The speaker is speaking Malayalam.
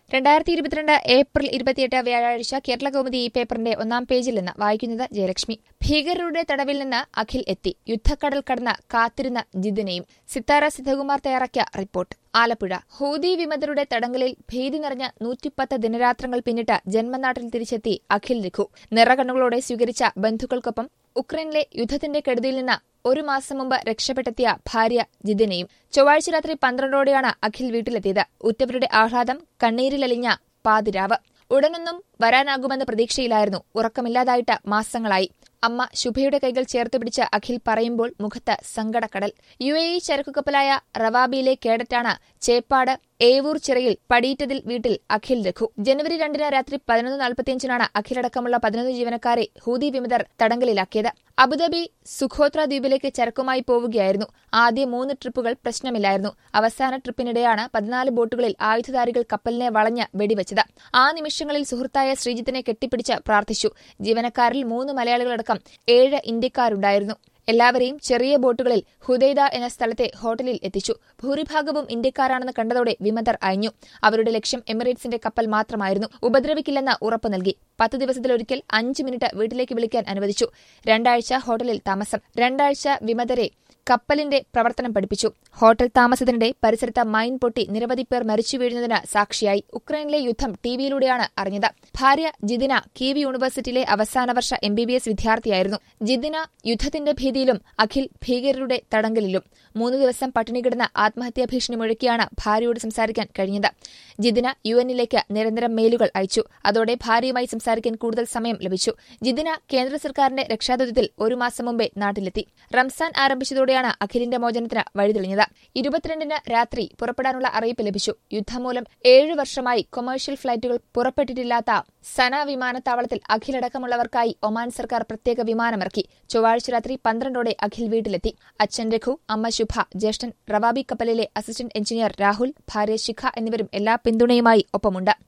രണ്ടായിരത്തി ഇരുപത്തിരണ്ട് ഏപ്രിൽ ഇരുപത്തിയെട്ട് വ്യാഴാഴ്ച കേരള കൗമുദി ഈ പേപ്പറിന്റെ ഒന്നാം പേജിൽ നിന്ന് വായിക്കുന്നത് ജയലക്ഷ്മി ഭീകരരുടെ തടവിൽ നിന്ന് അഖിൽ എത്തി യുദ്ധക്കടൽ കടന്ന് കാത്തിരുന്ന ജിതിനെയും സിത്താര സിദ്ധകുമാർ തയ്യാറാക്കിയ റിപ്പോർട്ട് ആലപ്പുഴ ഹൂതി വിമതരുടെ തടങ്കലിൽ ഭീതി നിറഞ്ഞ നൂറ്റിപ്പത്ത് ദിനരാത്രങ്ങൾ പിന്നിട്ട് ജന്മനാട്ടിൽ തിരിച്ചെത്തി അഖിൽ രഘു നിറകണ്ണുകളോടെ സ്വീകരിച്ച ബന്ധുക്കൾക്കൊപ്പം ഉക്രൈനിലെ യുദ്ധത്തിന്റെ കെടുതിയിൽ നിന്ന് ഒരു മാസം മുമ്പ് രക്ഷപ്പെട്ടെത്തിയ ഭാര്യ ജിതിനെയും ചൊവ്വാഴ്ച രാത്രി പന്ത്രണ്ടോടെയാണ് അഖിൽ വീട്ടിലെത്തിയത് ഉറ്റവരുടെ ആഹ്ലാദം കണ്ണീരിലലിഞ്ഞ പാതിരാവ് ഉടനൊന്നും വരാനാകുമെന്ന പ്രതീക്ഷയിലായിരുന്നു ഉറക്കമില്ലാതായിട്ട് മാസങ്ങളായി അമ്മ ശുഭയുടെ കൈകൾ ചേർത്ത് പിടിച്ച് അഖിൽ പറയുമ്പോൾ മുഖത്ത് സങ്കടക്കടൽ യു എ ഇ ചരക്കുകപ്പലായ റവാബിയിലെ കേഡറ്റാണ് ചേപ്പാട് ഏവൂർ ചിറയിൽ പടിയിറ്റതിൽ വീട്ടിൽ അഖിൽ രഘു ജനുവരി രണ്ടിന് രാത്രി പതിനൊന്ന് നാൽപ്പത്തിയഞ്ചിനാണ് അഖിലടക്കമുള്ള പതിനൊന്ന് ജീവനക്കാരെ ഹൂതി വിമതർ തടങ്കലിലാക്കിയത് അബുദാബി സുഖോത്ര ദ്വീപിലേക്ക് ചരക്കുമായി പോവുകയായിരുന്നു ആദ്യ മൂന്ന് ട്രിപ്പുകൾ പ്രശ്നമില്ലായിരുന്നു അവസാന ട്രിപ്പിനിടെയാണ് പതിനാല് ബോട്ടുകളിൽ ആയുധധാരികൾ കപ്പലിനെ വളഞ്ഞ് വെടിവെച്ചത് ആ നിമിഷങ്ങളിൽ സുഹൃത്തായ ശ്രീജിത്തിനെ കെട്ടിപ്പിടിച്ച് പ്രാർത്ഥിച്ചു ജീവനക്കാരിൽ മൂന്ന് മലയാളികളടക്കം ഏഴ് ഇന്ത്യക്കാരുണ്ടായിരുന്നു എല്ലാവരെയും ചെറിയ ബോട്ടുകളിൽ ഹുദൈദ എന്ന സ്ഥലത്തെ ഹോട്ടലിൽ എത്തിച്ചു ഭൂരിഭാഗവും ഇന്ത്യക്കാരാണെന്ന് കണ്ടതോടെ വിമതർ അയഞ്ഞു അവരുടെ ലക്ഷ്യം എമിറേറ്റ്സിന്റെ കപ്പൽ മാത്രമായിരുന്നു ഉപദ്രവിക്കില്ലെന്ന് ഉറപ്പു നൽകി പത്ത് ദിവസത്തിലൊരിക്കൽ അഞ്ച് മിനിറ്റ് വീട്ടിലേക്ക് വിളിക്കാൻ അനുവദിച്ചു രണ്ടാഴ്ച ഹോട്ടലിൽ താമസം രണ്ടാഴ്ച വിമതരെ കപ്പലിന്റെ പ്രവർത്തനം പഠിപ്പിച്ചു ഹോട്ടൽ താമസത്തിനിടെ പരിസരത്ത് മൈൻ പൊട്ടി നിരവധി പേർ മരിച്ചു വീഴുന്നതിന് സാക്ഷിയായി ഉക്രൈനിലെ യുദ്ധം ടിവിയിലൂടെയാണ് അറിഞ്ഞത് ഭാര്യ ജിദിന കീവ് യൂണിവേഴ്സിറ്റിയിലെ അവസാന വർഷ എം ബി ബി എസ് വിദ്യാർത്ഥിയായിരുന്നു ജിദിന യുദ്ധത്തിന്റെ ഭീതിയിലും അഖിൽ ഭീകരരുടെ തടങ്കലിലും മൂന്ന് ദിവസം പട്ടിണി കിടന്ന ആത്മഹത്യാ ഭീഷണി മുഴക്കിയാണ് ഭാര്യയോട് സംസാരിക്കാൻ കഴിഞ്ഞത് ജിദിന യു എന്നിലേക്ക് നിരന്തരം മെയിലുകൾ അയച്ചു അതോടെ ഭാര്യയുമായി സംസാരിക്കാൻ കൂടുതൽ സമയം ലഭിച്ചു ജിദിന കേന്ദ്ര സർക്കാരിന്റെ രക്ഷാദൌത്യത്തിൽ ഒരു മാസം മുമ്പേ നാട്ടിലെത്തി റംസാൻ ആരംഭിച്ചതോടെയാണ് അഖിലിന്റെ മോചനത്തിന് വഴിതെളിഞ്ഞത് ഇരുപത്തിരണ്ടിന് രാത്രി പുറപ്പെടാനുള്ള അറിയിപ്പ് ലഭിച്ചു യുദ്ധം മൂലം ഏഴു വർഷമായി കൊമേഴ്ഷ്യൽ ഫ്ളൈറ്റുകൾ പുറപ്പെട്ടിട്ടില്ലാത്ത സന വിമാനത്താവളത്തിൽ അഖിലടക്കമുള്ളവർക്കായി ഒമാൻ സർക്കാർ പ്രത്യേക വിമാനമിറക്കി ചൊവ്വാഴ്ച രാത്രി പന്ത്രണ്ടോടെ അഖിൽ വീട്ടിലെത്തി അച്ഛൻ രഘു അമ്മ ശുഭ ജ്യേഷ്ഠൻ റവാബി കപ്പലിലെ അസിസ്റ്റന്റ് എഞ്ചിനീയർ രാഹുൽ ഭാര്യ ശിഖ എന്നിവരും എല്ലാ പിന്തുണയുമായി ഒപ്പമുണ്ട്